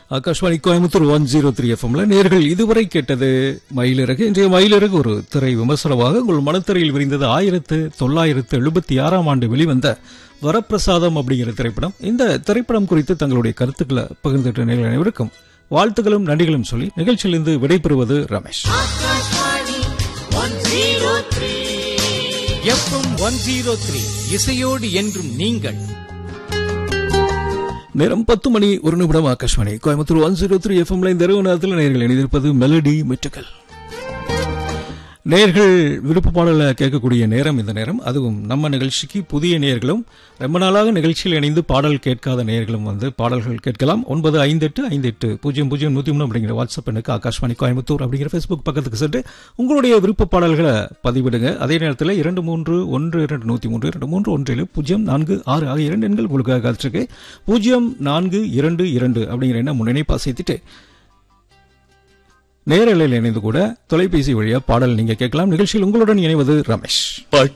Akashvani Coimbatore one zero three எஃப்எம்ல நேர்கள் இதுவரை கேட்டது மயிலிறகு இன்றைய மயிலிறகு ஒரு திரை விமர்சனமாக உங்கள் மனத்திரையில் விரிந்தது ஆயிரத்து தொள்ளாயிரத்து எழுபத்தி ஆறாம் ஆண்டு வெளிவந்த வரப்பிரசாதம் அப்படிங்கிற திரைப்படம் இந்த திரைப்படம் குறித்து தங்களுடைய கருத்துக்களை பகிர்ந்துட்ட நேர்கள் அனைவருக்கும் வாழ்த்துக்களும் நன்றிகளும் சொல்லி நிகழ்ச்சியிலிருந்து விடைபெறுவது Ramesh FM one zero three இசையோடு என்றும் நீங்கள் நேரம் பத்து மணி ஒரு நிமிடம் Akashvani Coimbatore one zero three எஃப்எம்ல இந்த இரவு நேரத்தில் நேர்கள் இணைந்திருப்பது மெலடி மெட்டுக்கள் நேர்கள் விருப்ப பாடலை கேட்கக்கூடிய நேரம் இந்த நேரம் அதுவும் நம்ம நிகழ்ச்சிக்கு புதிய நேர்களும் ரொம்ப நாளாக நிகழ்ச்சியில் இணைந்து பாடல் கேட்காத நேர்களும் வந்து பாடல்கள் கேட்கலாம் ஒன்பது ஐந்து எட்டு ஐந்து எட்டு பூஜ்ஜியம் பூஜ்ஜியம் நூற்றி மூணு அப்படிங்கிற வாட்ஸ்அப் எண்ணுக்கு ஆகாஷ்வாணி கோயம்புத்தூர் அப்படிங்கிற ஃபேஸ்புக் பக்கத்துக்கு சென்று உங்களுடைய விருப்ப பாடல்களை பதிவிடுங்க அதே நேரத்தில் இரண்டு மூன்று ஒன்று இரண்டு நூற்றி மூன்று இரண்டு மூன்று ஒன்றில் பூஜ்ஜியம் நான்கு ஆறு ஆகிய இரண்டு எண்கள் உங்களுக்காக காத்திருக்கு பூஜ்ஜியம் நான்கு இரண்டு இரண்டு அப்படிங்கிற எண்ணம் முன்னிணைப்பா சேர்த்துட்டு நேரலையில் இணைந்து கூட தொலைபேசி வழியா பாடல் நீங்க கேட்கலாம் நிகழ்ச்சியில் உங்களுடன் இணைவது ரமேஷ் பட்டு